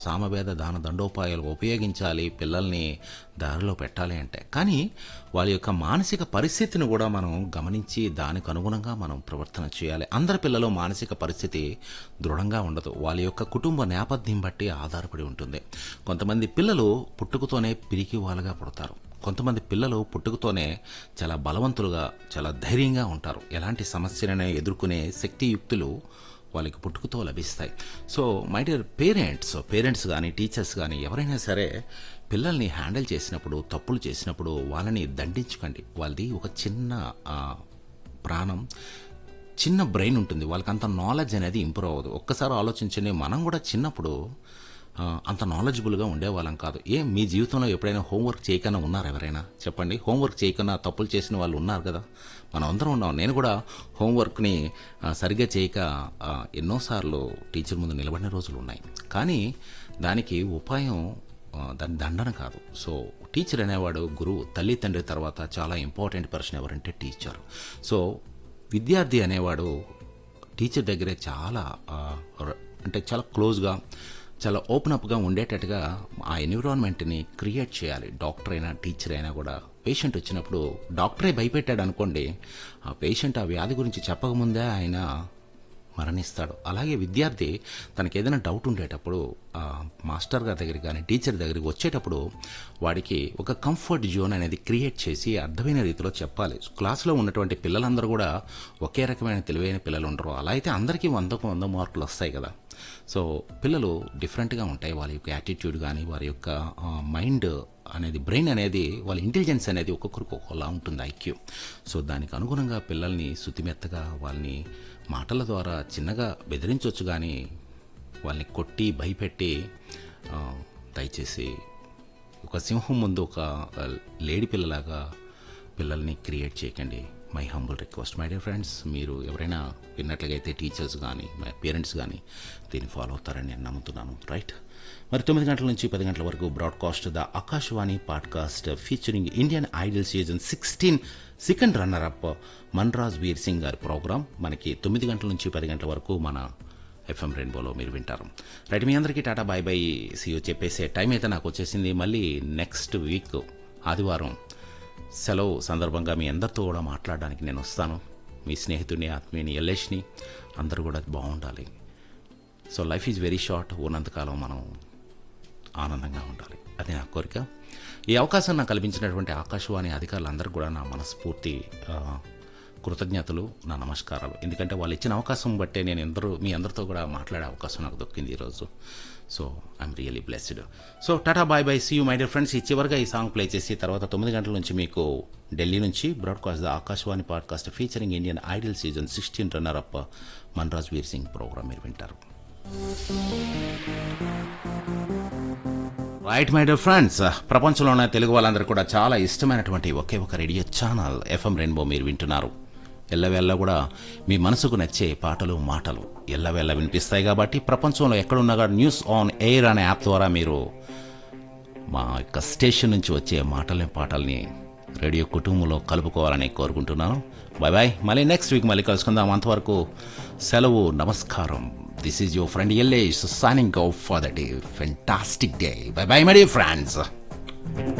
సామవేద దాన దండోపాయాలు ఉపయోగించాలి పిల్లల్ని దారిలో పెట్టాలి అంటే కానీ వాళ్ళ యొక్క మానసిక పరిస్థితిని కూడా మనం గమనించి దానికి అనుగుణంగా మనం ప్రవర్తన చేయాలి అందరి పిల్లలు మానసిక పరిస్థితి దృఢంగా ఉండదు వాళ్ళ యొక్క కుటుంబ నేపథ్యం బట్టి ఆధారపడి ఉంటుంది కొంతమంది పిల్లలు పుట్టుకతోనే పిరికి వాళ్ళగా పుడతారు కొంతమంది పిల్లలు పుట్టుకతోనే చాలా బలవంతులుగా చాలా ధైర్యంగా ఉంటారు ఎలాంటి సమస్యలను ఎదుర్కొనే శక్తియుక్తులు వాళ్ళకి పుట్టుకతో లభిస్తాయి so my dear parents parents కానీ టీచర్స్ కానీ ఎవరైనా సరే పిల్లల్ని హ్యాండిల్ చేసినప్పుడు తప్పులు చేసినప్పుడు వాళ్ళని దండించకండి వాళ్ళది ఒక చిన్న ఆ, ప్రాణం చిన్న బ్రెయిన్ ఉంటుంది వాళ్ళకి అంత నాలెడ్జ్ అనేది ఇంప్రూవ్ అవ్వదు ఒక్కసారి ఆలోచించండి మనం కూడా చిన్నప్పుడు ఆ, అంత నాలెడ్జబుల్గా ఉండేవాళ్ళం కాదు ఏం మీ జీవితంలో ఎప్పుడైనా హోంవర్క్ చేయకుండా ఉన్నారు ఎవరైనా చెప్పండి హోంవర్క్ చేయకుండా తప్పులు చేసిన వాళ్ళు ఉన్నారు కదా మనం అందరం ఉన్నాం నేను కూడా హోంవర్క్ని ఆ, సరిగ్గా చేయక ఆ, ఎన్నోసార్లు టీచర్ ముందు నిలబడిన రోజులు ఉన్నాయి కానీ దానికి ఉపాయం ఆ, దాని దండన కాదు సో టీచర్ అనేవాడు గురువు తల్లి తండ్రి తర్వాత చాలా ఇంపార్టెంట్ పర్సన్ ఎవరంటే టీచర్ సో విద్యార్థి అనేవాడు టీచర్ దగ్గరే చాలా ఆ, ర- అంటే చాలా క్లోజ్గా చాలా ఓపెన్ అప్గా ఉండేటట్టుగా ఆ ఎన్విరాన్మెంట్ని క్రియేట్ చేయాలి డాక్టర్ అయినా టీచర్ అయినా కూడా పేషెంట్ వచ్చినప్పుడు డాక్టరే భయపెట్టాడు అనుకోండి ఆ పేషెంట్ ఆ వ్యాధి గురించి చెప్పకముందే ఆయన మరణిస్తాడు అలాగే విద్యార్థి తనకి ఏదైనా డౌట్ ఉండేటప్పుడు ఆ మాస్టర్ గారి దగ్గరికి కానీ టీచర్ దగ్గరికి వచ్చేటప్పుడు వాడికి ఒక కంఫర్ట్ జోన్ అనేది క్రియేట్ చేసి అర్థమైన రీతిలో చెప్పాలి క్లాసులో ఉన్నటువంటి పిల్లలందరూ కూడా ఒకే రకమైన తెలివైన పిల్లలు ఉండరు అలా అయితే అందరికీ వందకు వంద మార్కులు వస్తాయి కదా సో పిల్లలు డిఫరెంట్గా ఉంటాయి వాళ్ళ యొక్క యాటిట్యూడ్ కానీ వారి యొక్క మైండ్ అనేది బ్రెయిన్ అనేది వాళ్ళ ఇంటెలిజెన్స్ అనేది ఒక్కొక్కరికి ఒక్కొక్కలా ఉంటుంది ఐక్యూ సో దానికి అనుగుణంగా పిల్లల్ని శుతిమెత్తగా వాళ్ళని మాటల ద్వారా చిన్నగా బెదిరించవచ్చు కానీ వాళ్ళని కొట్టి భయపెట్టి ఆ, దయచేసి ఒక సింహం ముందు ఒక ఆ, లేడి పిల్లలాగా పిల్లల్ని క్రియేట్ చేయకండి my humble request my dear friends మీరు ఎవరైనా విన్నట్లయితే టీచర్స్ కానీ మై పేరెంట్స్ కానీ దీన్ని ఫాలో అవుతారని నేను నమ్ముతున్నాను రైట్ మరి తొమ్మిది గంటల నుంచి పది గంటల వరకు broadcast the Akashvani podcast featuring Indian idol season sixteen second runner up Manraj Veer Singh గారి ప్రోగ్రాం మనకి తొమ్మిది గంటల నుంచి పది గంటల వరకు మన ఎఫ్ఎం రెయిన్బోలో మీరు వింటారు రైట్ మీ అందరికీ టాటా బాయ్ బై సీయో చెప్పేసే టైం అయితే నాకు వచ్చేసింది మళ్ళీ నెక్స్ట్ వీక్ ఆదివారం సెలవు సందర్భంగా మీ అందరితో కూడా మాట్లాడడానికి నేను వస్తాను మీ స్నేహితుడిని ఆత్మీయుని ఎల్లేష్ని అందరూ కూడా బాగుండాలి so life is very short ఉన్నంతకాలం మనం ఆనందంగా ఉండాలి అది నా కోరిక ఈ అవకాశం నాకు కల్పించినటువంటి ఆకాశవాణి అధికారులందరూ కూడా నా మనస్ఫూర్తి ఆ, కృతజ్ఞతలు నా నమస్కారాలు ఎందుకంటే వాళ్ళు ఇచ్చిన అవకాశం బట్టే నేను అందరూ మీ అందరితో కూడా మాట్లాడే అవకాశం నాకు దొరికింది ఈరోజు so I'm really blessed so tata bye bye see you my dear friends ఈ చివరిగా ఈ సాంగ్ ప్లే చేసి తర్వాత తొమ్మిది గంటల నుంచి మీకు ఢిల్లీ నుంచి broadcast the Akashvani podcast featuring Indian idol season sixteen runner up Manraj Veer Singh programme మీరు వింటారు రైట్ మై డియర్ ఫ్రెండ్స్ ప్రపంచంలో ఉన్న తెలుగు వాళ్ళందరూ కూడా చాలా ఇష్టమైనటువంటి ఒకే ఒక రేడియో ఛానల్ ఎఫ్ఎం రెయిన్బో మీరు వింటున్నారు ఎల్లవేళ్ళ కూడా మీ మనసుకు నచ్చే పాటలు మాటలు ఎల్లవేళ్ళ వినిపిస్తాయి కాబట్టి ప్రపంచంలో ఎక్కడున్నా కూడా న్యూస్ ఆన్ ఎయిర్ అనే యాప్ ద్వారా మీరు మా యొక్క స్టేషన్ నుంచి వచ్చే మాటల్ని పాటల్ని రేడియో కుటుంబంలో కలుపుకోవాలని కోరుకుంటున్నాను బాయ్ బాయ్ మళ్ళీ నెక్స్ట్ వీక్ మళ్ళీ కలుసుకుందాం అంతవరకు సెలవు నమస్కారం this is your friend L A signing off for the day fantastic day bye bye my dear friends